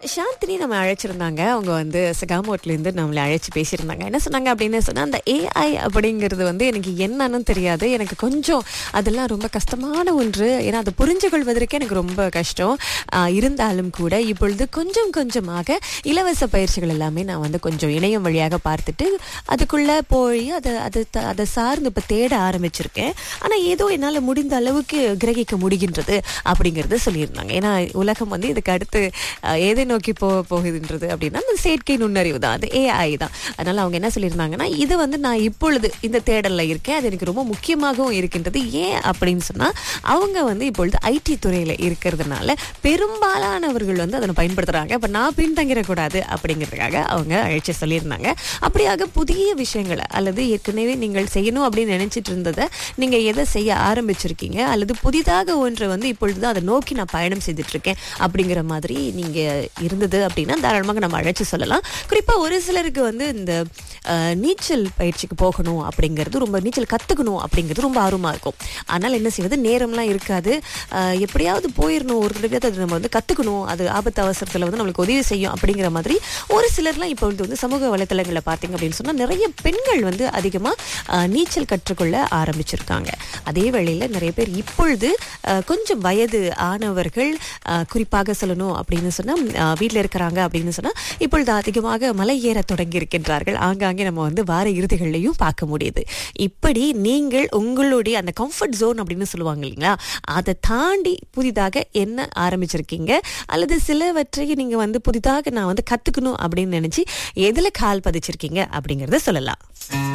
சாந்தினி நம்ம அழைச்சிருந்தாங்க அவங்க வந்து சகாமோட்லேருந்து நம்மளை அழைச்சி பேசியிருந்தாங்க என்ன சொன்னாங்க அப்படின்னு சொன்னால் அந்த ஏஐ அப்படிங்கிறது வந்து எனக்கு என்னன்னு தெரியாது எனக்கு கொஞ்சம் அதெல்லாம் ரொம்ப கஷ்டமான ஒன்று ஏன்னா அதை புரிஞ்சு கொள்வதற்கே எனக்கு ரொம்ப கஷ்டம் ஆஹ் இருந்தாலும் கூட இப்பொழுது கொஞ்சம் கொஞ்சமாக இலவச பயிற்சிகள் எல்லாமே நான் வந்து கொஞ்சம் இணையம் வழியாக பார்த்துட்டு அதுக்குள்ளே போய் அதை அதை த- அதை சார்ந்து இப்போ தேட ஆரம்பிச்சிருக்கேன் ஆனால் ஏதோ என்னால் முடிந்த அளவுக்கு கிரகிக்க முடிகின்றது அப்படிங்கிறத சொல்லியிருந்தாங்க ஏன்னா உலகம் வந்து இதுக்கு அடுத்து அஹ், எதை நோக்கி போ போகுதுன்றது அப்படின்னா அந்த செயற்கை நுண்ணறிவு தான் அது ஏஐ தான் அதனால அவங்க என்ன சொல்லியிருந்தாங்கன்னா இது வந்து நான் இப்பொழுது இந்த தேடல்ல இருக்கேன் அது எனக்கு ரொம்ப முக்கியமாகவும் இருக்கின்றது ஏன் அப்படின்னு சொன்னா அவங்க வந்து இப்பொழுது ஐடி துறையில இருக்கிறதுனால பெரும்பாலானவர்கள் வந்து அதை பயன்படுத்துறாங்க அப்ப நான் பின்தங்கிடக்கூடாது அப்படிங்கிறதுக்காக அவங்க அழைச்சி சொல்லியிருந்தாங்க அப்படியாக புதிய விஷயங்களை அல்லது ஏற்கனவே நீங்கள் செய்யணும் அப்படின்னு நினைச்சிட்டு இருந்ததை நீங்க எதை செய்ய ஆரம்பிச்சிருக்கீங்க அல்லது புதிதாக ஒன்றை வந்து இப்பொழுது அதை நோக்கி நான் பயணம் செய்துட்டு இருக்கேன் அப்படிங்கிற மாதிரி நீங்க இருந்தது அப்படின்னா தாராளமாக நம்ம அழைச்சி சொல்லலாம் குறிப்பா ஒரு சிலருக்கு வந்து இந்த அஹ், நீச்சல் பயிற்சிக்கு போகணும் அப்படிங்கிறது ரொம்ப நீச்சல் கத்துக்கணும் அப்படிங்கிறது ரொம்ப ஆர்வமா இருக்கும் ஆனால் என்ன செய்வது நேரம்லாம் இருக்காது அஹ், எப்படியாவது போயிடணும் ஒரு தடவையாவது அது நம்ம வந்து கத்துக்கணும் அது ஆபத்து அவசரத்துல வந்து நம்மளுக்கு உதவி செய்யும் அப்படிங்கிற மாதிரி ஒரு சிலர்லாம் இப்போ வந்து சிசமூக வலைத்தளங்களில் பார்த்தீங்க அப்படின்னு சொன்னா நிறைய பெண்கள் வந்து அதிகமா அஹ், நீச்சல் கற்றுக்கொள்ள ஆரம்பிச்சிருக்காங்க அதே வேளையில் நிறைய பேர் இப்பொழுது அஹ், கொஞ்சம் வயது ஆனவர்கள் அஹ், குறிப்பாக சொல்லணும் அப்படின்னு சொன்னா அஹ், வீட்ல இருக்கிறாங்க அப்படின்னு சொன்னா இப்பொழுது அதிகமாக மலை ஏற தொடங்கி இருக்கின்றார்கள் ஆங்காங்கே நம்ம வந்து வார இறுதிகள்லையும் பார்க்க முடியுது இப்படி நீங்கள் உங்களுடைய அந்த கம்ஃபர்ட் ஜோன் அப்படின்னு சொல்லுவாங்க இல்லைங்களா அதை தாண்டி புதிதாக என்ன ஆரம்பிச்சிருக்கீங்க அல்லது சிலவற்றை நீங்க வந்து புதிதாக நான் வந்து கத்துக்கணும் அப்படின்னு நினைச்சு எதுல கால் பதிச்சிருக்கீங்க அப்படிங்கறத சொல்லலாம்